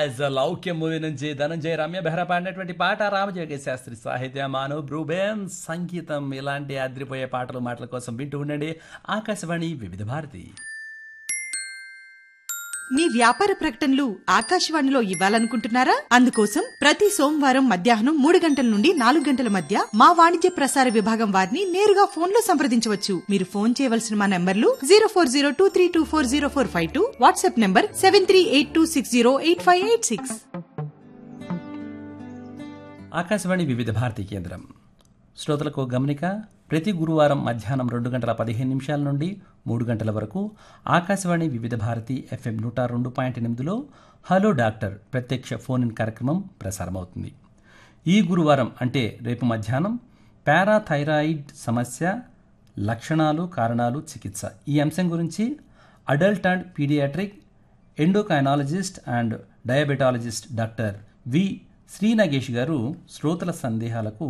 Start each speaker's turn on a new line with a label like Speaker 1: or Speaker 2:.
Speaker 1: as Loukya movie నుంచి ధనంజయ రమ్య బెహ్రా పాడినటువంటి పాట రామజోగ శాస్త్రి సాహిత్య మాను బ్రూబెన్ సంగీతం ఇలాంటి అద్రిపోయే పాటలు మాటల కోసం వింటూ ఉండండి ఆకాశవాణి వివిధ భారతి
Speaker 2: మీ వ్యాపార ప్రకటనలు ఆకాశవాణిలో ఇవ్వాలనుకుంటున్నారా అందుకోసం ప్రతి సోమవారం మధ్యాహ్నం మూడు గంటల నుండి నాలుగు గంటల మధ్య మా వాణిజ్య ప్రసార విభాగం వారిని నేరుగా ఫోన్ లో సంప్రదించవచ్చు మీరు ఫోన్ చేయవలసిన మా నంబర్లు zero four zero two three two four zero four five two WhatsApp number seven three eight two six zero eight five eight six
Speaker 1: Akashvani Vividh Bharati కేంద్రం శ్రోతలకు గమనిక ప్రతి గురువారం మధ్యాహ్నం రెండు గంటల పదిహేను నిమిషాల నుండి మూడు గంటల వరకు ఆకాశవాణి వివిధ భారతి ఎఫ్ఎం నూట రెండు పాయింట్ ఎనిమిదిలో హలో డాక్టర్ ప్రత్యక్ష ఫోన్ ఇన్ కార్యక్రమం ప్రసారమవుతుంది ఈ గురువారం అంటే రేపు మధ్యాహ్నం పారాథైరాయిడ్ సమస్య లక్షణాలు కారణాలు చికిత్స ఈ అంశం గురించి adult and paediatric endocrinologist and diabetologist doctor V Sri Nagesh గారు శ్రోతల సందేహాలకు